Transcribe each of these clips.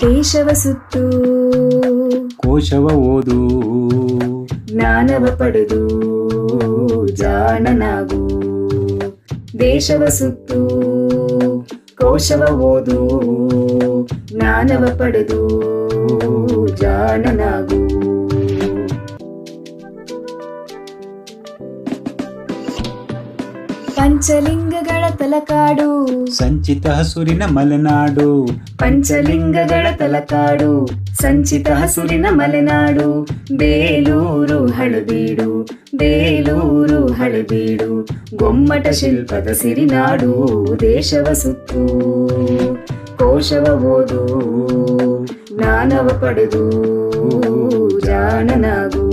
ದೇಶವ ಸುತ್ತು ಕೋಶವ ಓದು ಜ್ಞಾನವ ಪಡೆದು ಜಾಣನಾಗು ದೇಶವ ಸುತ್ತು ಕೋಶವ ಓದು ಜ್ಞಾನವ ಪಡೆದು ಜಾಣನಾಗು ಪಂಚಲಿಂಗಗಳ ತಲಕಾಡು ಸಂಚಿತ ಹಸುರಿನ ಮಲೆನಾಡು ಪಂಚಲಿಂಗಗಳ ತಲಕಾಡು ಸಂಚಿತ ಹಸುರಿನ ಮಲೆನಾಡು ಬೇಲೂರು ಹಳಬೀಡು ಬೇಲೂರು ಹಳಬೀಡು ಗೊಮ್ಮಟ ಶಿಲ್ಪದ ಸಿರಿನಾಡು ದೇಶವ ಸುತ್ತು ಕೋಶವ ಓದು ಜ್ಞಾನವ ಪಡೆದು ಜಾಣನಾಗು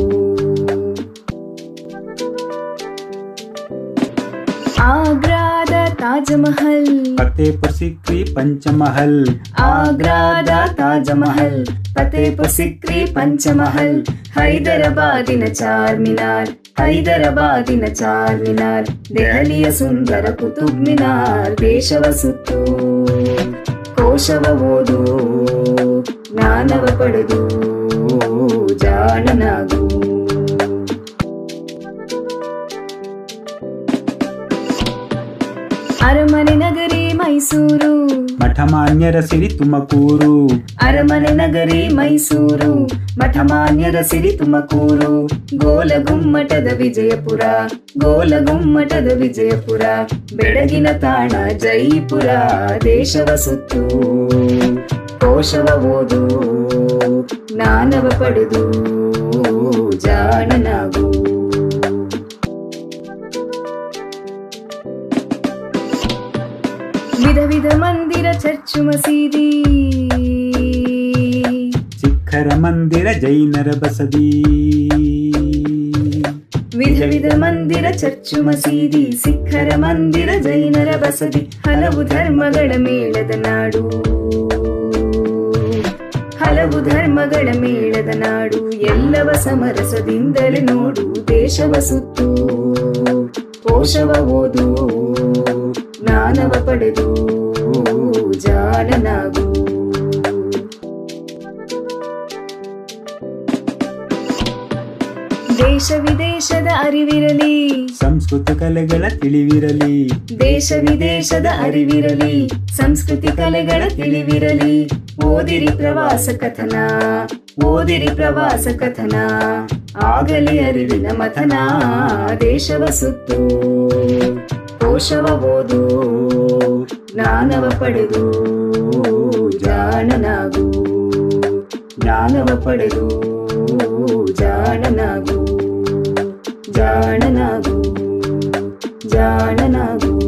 ಆಗ್ರಾದ ತಾಜ್ಮಹಲ್ ಫತೇಪುರ್ ಸಿಕ್ರಿ ಪಂಚಮಹಲ್ ಆಗ್ರಾದ ತಾಜ್ಮಹಲ್ ಫತೇಪುರ್ ಸಿಕ್ರಿ ಪಂಚಮಹಲ್ ಹೈದರಾಬಾದಿನ ಚಾರ್ಮಿನಾರ್ ಹೈದರಾಬಾದಿನ ಚಾರ್ಮಿನಾರ್ ದೆಹಲಿಯ ಸುಂದರ ಕುತುಬ್ ಮಿನಾರ್ ದೇಶವ ಸುತ್ತು ಕೋಶವ ಓದು ಜ್ಞಾನವ ಪಡೆದು ಜಾಣನಾಗು ಅರಮನೆ ನಗರಿ ಮೈಸೂರು ಮಠಮಾನ್ಯರ ಸಿರಿ ತುಮಕೂರು ಅರಮನೆ ನಗರಿ ಮೈಸೂರು ಮಠಮಾನ್ಯರ ಸಿರಿ ತುಮಕೂರು ಗೋಲಗುಮ್ಮಟದ ವಿಜಯಪುರ ಗೋಲಗುಮ್ಮಟದ ವಿಜಯಪುರ ಬೆಳಗಿನ ತಾಣ ಜೈಪುರ ದೇಶವ ಸುತ್ತು ಕೋಶವ ಓದು ಜ್ಞಾನವ ಪಡೆದು ಜಾಣನಾಗು ವಿಧ ವಿಧ ಮಂದಿರ ಚರ್ಚು ಮಸೀದಿ ಸಿಖ್ಖರ ಮಂದಿರ ಜೈನರ ಬಸದಿ ವಿಧ ವಿಧ ಮಂದಿರ ಚರ್ಚು ಮಸೀದಿ ಸಿಖ್ಖರ ಮಂದಿರ ಜೈನರ ಬಸದಿ ಹಲವು ಧರ್ಮಗಳ ಮೇಳದ ನಾಡು ಹಲವು ಧರ್ಮಗಳ ಮೇಳದ ನಾಡು ಎಲ್ಲವ ಸಮರಸದಿಂದಲೇ ನೋಡು ದೇಶವ ಸುತ್ತು ಕೋಶವ ಓದು ಜ್ಞಾನವ ಪಡೆದು ಜಾಣನಾಗು ದೇಶ ವಿದೇಶದ ಅರಿವಿರಲಿ ಸಂಸ್ಕೃತ ಕಲೆಗಳ ತಿಳಿವಿರಲಿ ದೇಶ ವಿದೇಶದ ಅರಿವಿರಲಿ ಸಂಸ್ಕೃತಿ ಕಲೆಗಳ ತಿಳಿವಿರಲಿ ಓದಿರಿ ಪ್ರವಾಸ ಕಥನ ಓದಿರಿ ಪ್ರವಾಸ ಕಥನ ಆಗಲಿ ಅರಿವಿನ ಮಥನ ದೇಶವ ಸುತ್ತು ಕೋಶವ ಓದು ಜ್ಞಾನವ ಪಡೆದು ಜಾಣನಾಗು ಜ್ಞಾನವ ಪಡೆದು ಜಾಣನಾಗು ಜಾಣನಾಗು ಜಾಣನಾಗು